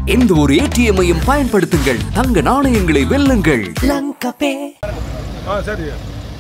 எந்த ஒரு ஏடிஎம்மையும் பயன்படுத்துங்கள் தங்க நாணயங்களை வெல்லுங்கள் ஆ சரி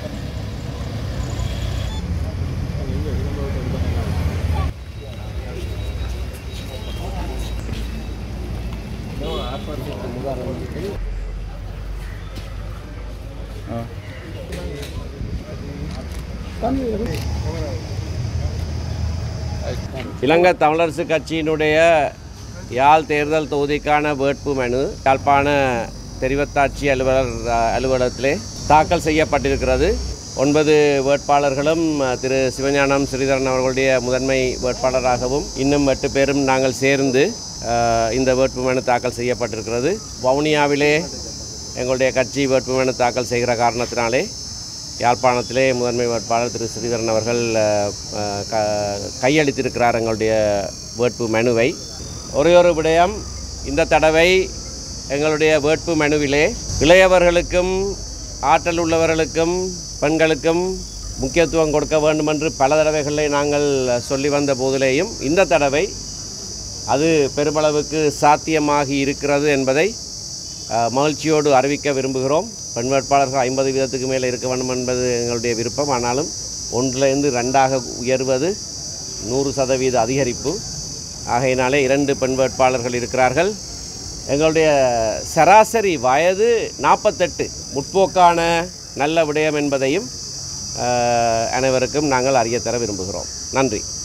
இலங்கை தமிழரசு கட்சியினுடைய யாழ் தேர்தல் தொகுதிக்கான வேட்பு மனு யாழ்ப்பாண தெரிவத்தாட்சி அலுவலர் அஹ், அலுவலகத்திலே தாக்கல் செய்யப்பட்டிருக்கிறது ஒன்பது வேட்பாளர்களும் அஹ், திரு சிவஞானம் ஸ்ரீதரன் அவர்களுடைய முதன்மை வேட்பாளராகவும் இன்னும் எட்டு பேரும் நாங்கள் சேர்ந்து அஹ், இந்த வேட்பு மனு தாக்கல் செய்யப்பட்டிருக்கிறது வவுனியாவிலே எங்களுடைய கட்சி வேட்பு மனு தாக்கல் செய்கிற காரணத்தினாலே யாழ்ப்பாணத்திலே முதன்மை வேட்பாளர் திரு ஸ்ரீதரன் அவர்கள் அஹ், அஹ், க- கையளித்திருக்கிறார் எங்களுடைய வேட்பு மனுவை ஒரே ஒரு விடயம் இந்த தடவை எங்களுடைய வேட்பு மனுவிலே இளையவர்களுக்கும் ஆற்றல் உள்ளவர்களுக்கும் பெண்களுக்கும் முக்கியத்துவம் கொடுக்க வேண்டும் என்று பல தடவைகளில் நாங்கள் சொல்லி வந்த போதிலேயும் இந்த தடவை அது பெருமளவுக்கு சாத்தியமாகி இருக்கிறது என்பதை அஹ், மகிழ்ச்சியோடு அறிவிக்க விரும்புகிறோம் பெண் வேட்பாளர்கள் ஐம்பது வீதத்துக்கு மேலே இருக்க வேண்டும் என்பது எங்களுடைய விருப்பம் ஆனாலும் ஒன்றிலிருந்து ரெண்டாக உயர்வது நூறு சதவீத அதிகரிப்பு ஆகையினாலே இரண்டு பெண் வேட்பாளர்கள் இருக்கிறார்கள் எங்களுடைய சராசரி வயது நாற்பத்தெட்டு முற்போக்கான நல்ல விடயம் என்பதையும் அஹ், அனைவருக்கும் நாங்கள் அறியத்தர விரும்புகிறோம் நன்றி